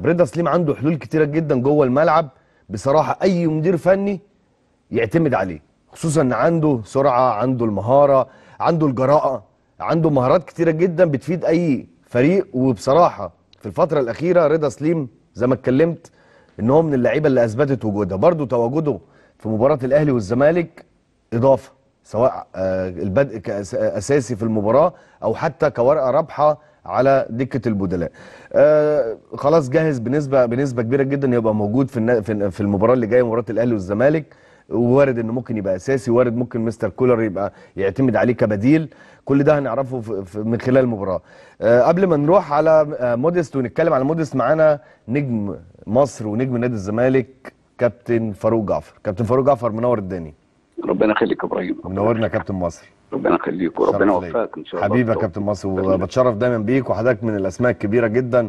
رضا سليم عنده حلول كتيره جدا جوه الملعب بصراحه اي مدير فني يعتمد عليه خصوصا ان عنده سرعه عنده المهاره عنده الجراءه عنده مهارات كتيره جدا بتفيد اي فريق وبصراحه في الفتره الاخيره رضا سليم زي ما اتكلمت ان هو من اللعيبه اللي اثبتت وجودها برضو تواجده في مباراه الاهلي والزمالك اضافه سواء آه، البدء كاساسي في المباراه او حتى كورقه رابحه على دكه البدلاء آه خلاص جاهز بنسبه بنسبه كبيره جدا يبقى موجود في النا- في في المباراه اللي جايه مباراه الاهلي والزمالك وارد انه ممكن يبقى اساسي وارد ممكن مستر كولر يبقى يعتمد عليه كبديل كل ده هنعرفه في في من خلال المباراه آه قبل ما نروح على آه موديست ونتكلم على موديست معانا نجم مصر ونجم نادي الزمالك كابتن فاروق جعفر كابتن فاروق جعفر منور الدنيا ربنا يخليك يا ابراهيم منورنا يا كابتن مصر ربنا يخليك وربنا شرف ليا. يوفقك ان شاء الله حبيبي يا كابتن مصر وبتشرف دايما بيك وحضرتك من الاسماء الكبيره جدا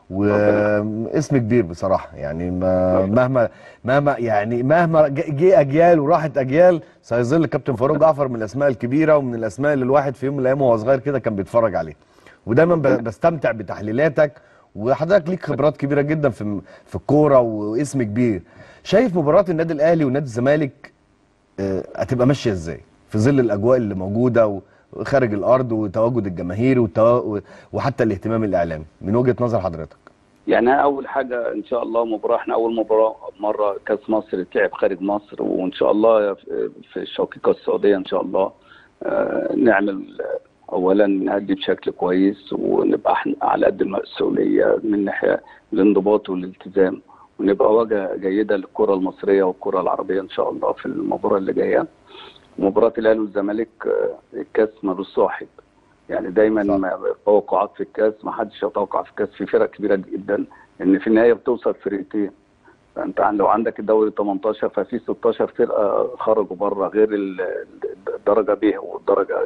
واسم كبير بصراحه يعني ما مهما مهما يعني مهما ج- جه اجيال وراحت اجيال سيظل كابتن فاروق جعفر من الاسماء الكبيره ومن الاسماء اللي الواحد في يوم من الايام وهو صغير كده كان بيتفرج عليه ودايما ب- بستمتع بتحليلاتك وحضرتك ليك خبرات كبيره جدا في في الكوره واسم كبير شايف مباراه النادي الاهلي ونادي الزمالك آه، هتبقى ماشيه ازاي في ظل الاجواء اللي موجوده وخارج الارض وتواجد الجماهير والتوا... وحتى الاهتمام الاعلامي من وجهه نظر حضرتك يعني أنا اول حاجه ان شاء الله مباراه احنا اول مباراه مره كاس مصر تلعب خارج مصر وان شاء الله في- في الشقيقه السعوديه ان شاء الله آه، نعمل آه، اولا نأدي بشكل كويس ونبقى احنا على قد المسؤوليه من ناحيه الانضباط والالتزام ونبقى واجهه جيده للكره المصريه والكره العربيه ان شاء الله في المباراه اللي جايه مباراه الاهلي والزمالك آه، الكاس ملوش صاحب يعني دايما صح. ما- توقعات في الكاس ما حدش يتوقع في الكاس في فرق كبيره جدا ان في النهايه بتوصل فرقتين فانت عن- لو عندك الدوري 18 ففي 16 فرقه خرجوا بره غير ال- الدرجه ب والدرجه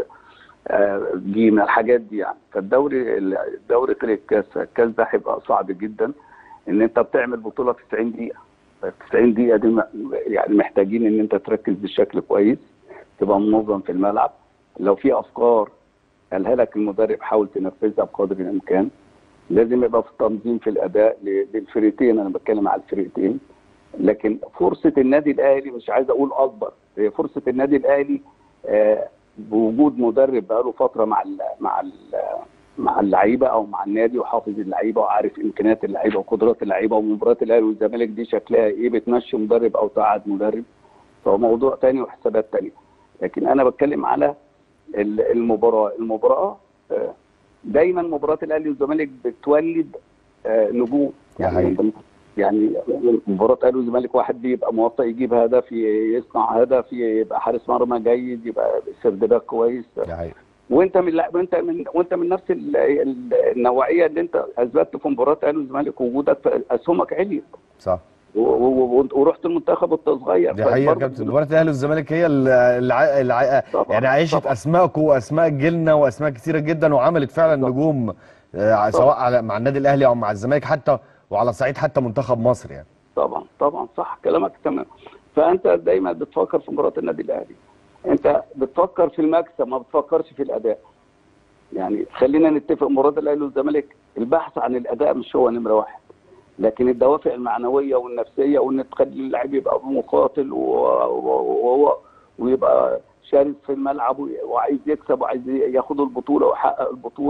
آه، ج من الحاجات دي يعني فالدوري الدوري غير الكاس الكاس ده هيبقى صعب جدا ان انت بتعمل بطوله في 90 دقيقه ف 90 دقيقه دي م- يعني محتاجين ان انت تركز بشكل كويس تبقى منظم في الملعب لو في افكار قالها لك المدرب حاول تنفذها بقدر الامكان لازم يبقى في تنظيم في الاداء ل- للفرقتين انا بتكلم على الفرقتين لكن فرصه النادي الاهلي مش عايز اقول اكبر هي فرصه النادي الاهلي آه، بوجود مدرب بقاله فتره مع ال مع ال مع اللعيبه او مع النادي وحافظ اللعيبه وعارف امكانيات اللعيبه وقدرات اللعيبه ومباريات الاهلي والزمالك دي شكلها ايه بتمشي مدرب او تقعد مدرب فهو موضوع تاني وحسابات تانية لكن انا بتكلم على ال- المباراه المباراه آه، دايما مباراه الاهلي والزمالك بتولد آه، نجوم ده حقيقي. يعني يعني مباراه الاهلي والزمالك واحد بيبقى موفق يجيب هدف ي- يصنع هدف يبقى حارس مرمى جيد يبقى سردباك كويس ده حقيقي وانت من لا- وانت من وانت من نفس ال- ال- النوعيه اللي انت اثبتت في مباراه الاهلي والزمالك وجودك في اسهمك عليت صح و- و- و- ورحت المنتخب وانت صغير دي حقيقه يا فبرضه كابتن مباراه الاهلي والزمالك هي اللي الع... طبعاً، يعني عيشت طبعاً. اسمائكم واسماء جيلنا واسماء كتيره جدا وعملت فعلا طبعاً. نجوم آه، سواء على مع النادي الاهلي او مع الزمالك حتى وعلى صعيد حتى منتخب مصر يعني طبعا طبعا صح كلامك تمام فانت دايما بتفكر في مباراه النادي الاهلي انت بتفكر في المكسب ما بتفكرش في الاداء يعني خلينا نتفق مباراه الاهلي والزمالك البحث عن الاداء مش هو نمره واحد لكن الدوافع المعنويه والنفسيه وان تخلي اللاعب يبقى مقاتل و- و- وهو ويبقى شارس في الملعب وعايز يكسب وعايز ياخد البطوله ويحقق البطوله